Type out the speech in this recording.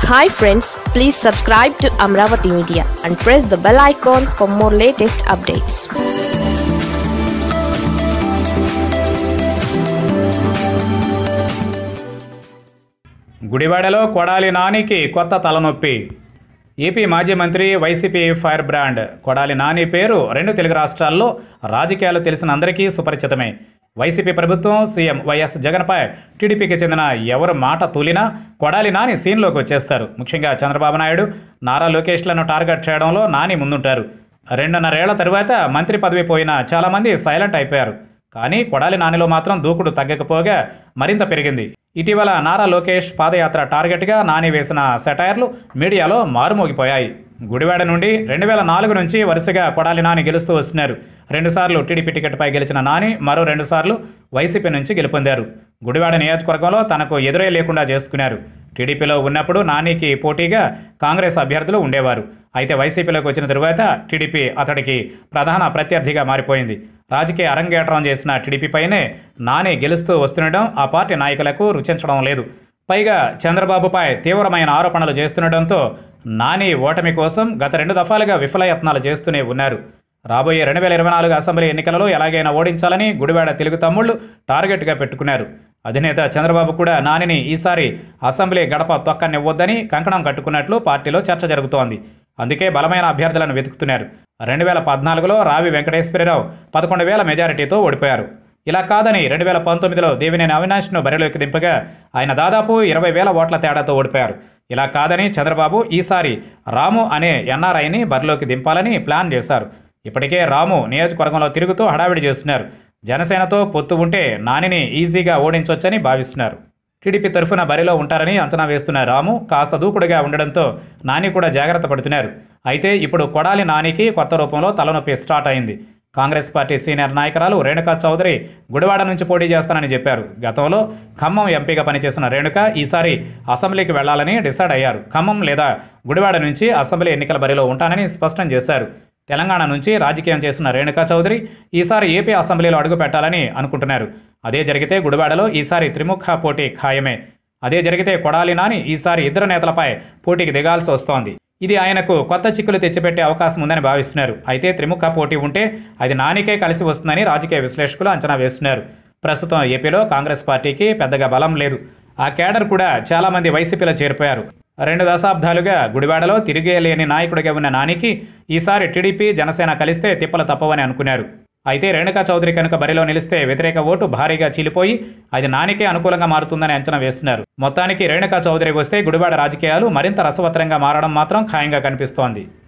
hi friends please subscribe to Amaravati media and press the bell icon for more latest updates గుడివాడలో కొడాలి నానికి కొత్త తలనొప్పి AP మాజీ మంత్రి YCP fire brand Kodali Nani పేరు రెండు తెలుగు రాష్ట్రాల్లో రాజకీయాలు తెలిసిన అందరికీ సుపరిచితమే వైసీపీ ప్రభుత్వం సీఎం వైఎస్ జగన్పై టీడీపీకి చెందిన ఎవరు మాట తూలినా కొడాలి నాని సీన్లోకి వచ్చేస్తారు ముఖ్యంగా చంద్రబాబు నాయుడు నారా లోకేష్లను టార్గెట్ చేయడంలో నాని ముందుంటారు రెండున్నరేళ్ల తరువాత మంత్రి పదవి పోయిన చాలామంది సైలెంట్ అయిపోయారు కానీ కొడాలి నానిలో మాత్రం దూకుడు తగ్గకపోగా మరింత పెరిగింది ఇటీవల నారా లోకేష్ పాదయాత్ర టార్గెట్గా నాని వేసిన సెటైర్లు మీడియాలో మారుమోగిపోయాయి గుడివాడ నుండి రెండు వేల నాలుగు నుంచి వరుసగా కొడాలి నాని గెలుస్తూ వస్తున్నారు రెండుసార్లు టీడీపీ టికెట్పై గెలిచిన నాని మరో రెండుసార్లు వైసీపీ నుంచి గెలుపొందారు గుడివాడ నియోజకవర్గంలో తనకు ఎదురే లేకుండా చేసుకున్నారు టీడీపీలో ఉన్నప్పుడు నానికి పోటీగా కాంగ్రెస్ అభ్యర్థులు ఉండేవారు అయితే వైసీపీలోకి వచ్చిన తరువాత టీడీపీ అతడికి ప్రధాన ప్రత్యర్థిగా మారిపోయింది రాజకీయ అరంగేట్రం చేసిన టీడీపీపైనే నాని గెలుస్తూ వస్తుండడం ఆ పార్టీ నాయకులకు రుచించడం లేదు పైగా చంద్రబాబుపై తీవ్రమైన ఆరోపణలు చేస్తుండటంతో నాని ఓటమి కోసం గత రెండు దఫాలుగా విఫలయత్నాలు చేస్తూనే ఉన్నారు రాబోయే రెండు వేల ఇరవై నాలుగు అసెంబ్లీ ఎన్నికలలో ఎలాగైనా ఓడించాలని గుడివాడ తెలుగు తమ్ముళ్లు టార్గెట్గా పెట్టుకున్నారు అధినేత చంద్రబాబు కూడా నానిని ఈసారి అసెంబ్లీ గడప తొక్కనివ్వొద్దని కంకణం కట్టుకున్నట్లు పార్టీలో చర్చ జరుగుతోంది అందుకే బలమైన అభ్యర్థులను వెతుకుతున్నారు రెండు వేల పద్నాలుగులో రావి వెంకటేశ్వరరావు పదకొండు వేల మెజారిటీతో ఓడిపోయారు ఇలా కాదని రెండు వేల పంతొమ్మిదిలో దేవినేని అవినాష్ను బరిలోకి దింపగా ఆయన దాదాపు ఇరవై వేల ఓట్ల తేడాతో ఓడిపోయారు ఇలా కాదని చంద్రబాబు ఈసారి రాము అనే ఎన్ఆర్ఐని బరిలోకి దింపాలని ప్లాన్ చేశారు ఇప్పటికే రాము నియోజకవర్గంలో తిరుగుతూ హడావిడి చేస్తున్నారు జనసేనతో పొత్తు ఉంటే నానిని ఈజీగా ఓడించొచ్చని భావిస్తున్నారు టీడీపీ తరఫున బరిలో ఉంటారని అంచనా వేస్తున్న రాము కాస్త దూకుడుగా ఉండడంతో నాని కూడా జాగ్రత్త పడుతున్నారు అయితే ఇప్పుడు కొడాలి నానికి కొత్త రూపంలో తలనొప్పి స్టార్ట్ అయింది కాంగ్రెస్ పార్టీ సీనియర్ నాయకురాలు రేణుకా చౌదరి గుడివాడ నుంచి పోటీ చేస్తానని చెప్పారు గతంలో ఖమ్మం ఎంపీగా పనిచేసిన రేణుక ఈసారి అసెంబ్లీకి వెళ్లాలని డిసైడ్ అయ్యారు ఖమ్మం లేదా గుడివాడ నుంచి అసెంబ్లీ ఎన్నికల బరిలో ఉంటానని స్పష్టం చేశారు తెలంగాణ నుంచి రాజకీయం చేసిన రేణుకా చౌదరి ఈసారి ఏపీ అసెంబ్లీలో అడుగు పెట్టాలని అనుకుంటున్నారు అదే జరిగితే గుడివాడలో ఈసారి త్రిముఖ పోటీ ఖాయమే అదే జరిగితే కొడాలి నాని ఈసారి ఇద్దరు నేతలపై పోటీకి దిగాల్సి వస్తోంది ఇది ఆయనకు కొత్త చిక్కులు తెచ్చిపెట్టే అవకాశం ఉందని భావిస్తున్నారు అయితే త్రిముఖ పోటీ ఉంటే అది నానికే కలిసి వస్తుందని రాజకీయ విశ్లేషకులు అంచనా వేస్తున్నారు ప్రస్తుతం ఏపీలో కాంగ్రెస్ పార్టీకి పెద్దగా బలం లేదు ఆ కేడర్ కూడా చాలామంది వైసీపీలో చేరిపోయారు రెండు దశాబ్దాలుగా గుడివాడలో తిరిగేలేని నాయకుడిగా ఉన్న నానికి ఈసారి టీడీపీ జనసేన కలిస్తే తిప్పలు తప్పవని అనుకున్నారు అయితే రేణుకా చౌదరి కనుక బరిలో నిలిస్తే వ్యతిరేక ఓటు భారీగా చీలిపోయి అది నానికే అనుకూలంగా మారుతుందని అంచనా వేస్తున్నారు మొత్తానికి రేణుకా చౌదరి వస్తే గుడివాడ రాజకీయాలు మరింత రసవత్తరంగా మారడం మాత్రం ఖాయంగా కనిపిస్తోంది